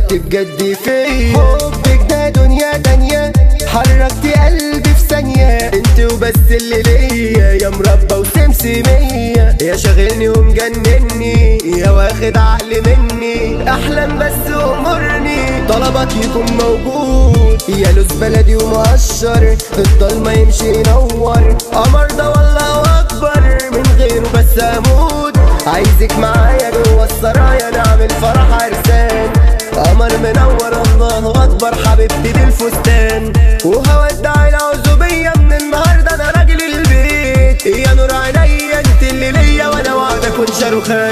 اثبتت بجد فيا حبك ده دنيا تانية حركتي قلبي في ثانية انت وبس اللي ليا يا مربى وسمسمية يا شاغلني ومجنني يا واخد عقلي مني احلم بس امرني طلبك يكون موجود يا لوز بلدي ومقشر في الضلمة يمشي ينور قمر ده والله اكبر من غيره بس اموت عايزك معايا جوه السرايا نعمل فرح عرسان قمر منور الله اكبر حبيبتي دي الفستان وهودع العزوبية من النهارده انا راجل البيت يا نور عينيا انت اللي ليا وانا وعد اكون شاروخان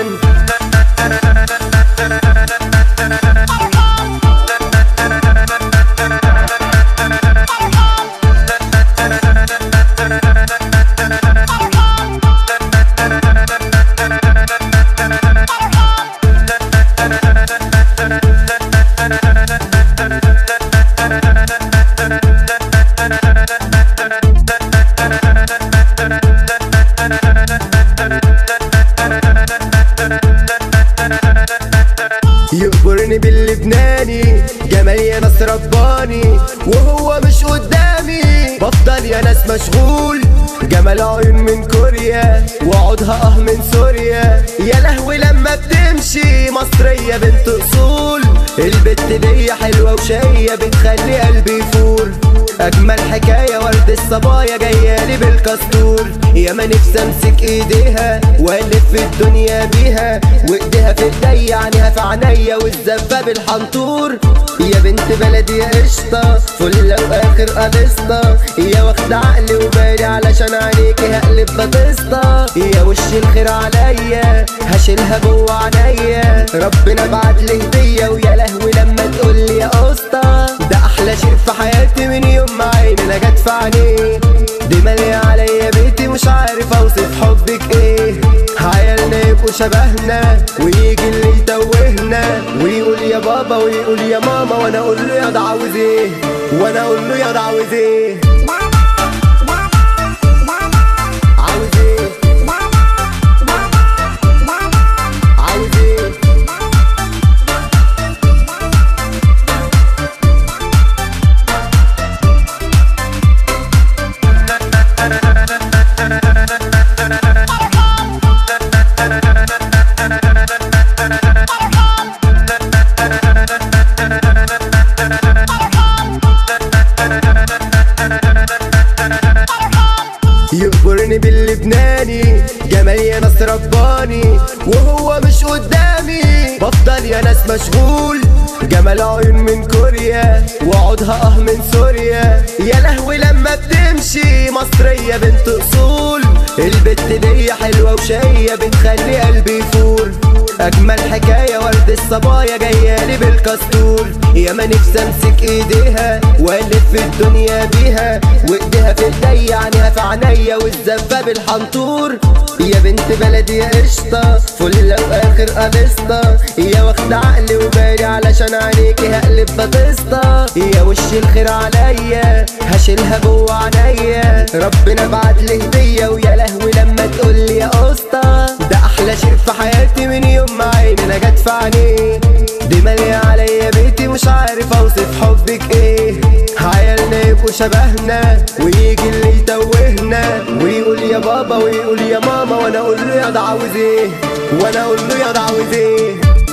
يقبرني باللبناني جمال يا ناس رباني وهو مش قدامي بفضل يا ناس مشغول جمال عيون من كوريا وعودها اه من سوريا يا لهوي لما بتمشي مصرية بنت اصول البت دي حلوة وشية بتخلي قلبي يفور اجمل حكاية ورد الصبايا جايالي بالكستور يا ما نفسي امسك ايديها والف في الدنيا بيها وايديها في ايديا عينيها في عينيا والزفة بالحنطور يا بنت بلدي يا قشطة فل واخر قدسطة يا واخد عقلي وبالي علشان عينيكي هقلب بطسطة يا وش الخير عليا هشيلها جوه عينيا ربنا بعتلي هدية ويا لهوي لما تقولي يا قسطة ده احلى شيء في حياتي من يوم ما عيني انا جت في عينيه دي مالية عليا بيتي مش عارف اوصف حبك ايه عيالنا يبقوا شبهنا ويجي اللي يتوهنا ويقول يا بابا ويقول يا ماما وانا اقول له يا ده عاوز ايه وانا اقول له يا ده عاوز ايه عاوز ايه عاوز ايه يقبرني باللبناني جمال يا ناس رباني وهو مش قدامي بفضل يا ناس مشغول جمال عيون من كوريا وعودها اه من سوريا يا لهوي لما بتمشي مصرية بنت اصول البت دي حلوة وشية بتخلي قلبي يفور اجمل حكاية ورد الصبايا جايالي بالكستور يا ما نفسي امسك ايديها والف في الدنيا بيها وايديها في ايديا عينيها في عينيا والزفة بالحنطور يا بنت بلدي يا قشطة فل واخر قدسطة يا واخد عقلي وبالي علشان عينيكي هقلب بطسطة يا وش الخير عليا هشيلها جوه عينيا ربنا بعتلي هدية ويا لهوي لما تقولي يا قسطة ده احلى شيء في حياتي من يوم ما عيني انا جت في عينيه دي مالية عليا بيتي مش عارف اوصف حبك ايه عيالنا يبقوا شبهنا ويجي اللي يتوهنا ويقول يا بابا ويقول يا ماما وانا اقول له يا ده عاوز ايه وانا اقول له يا ده عاوز ايه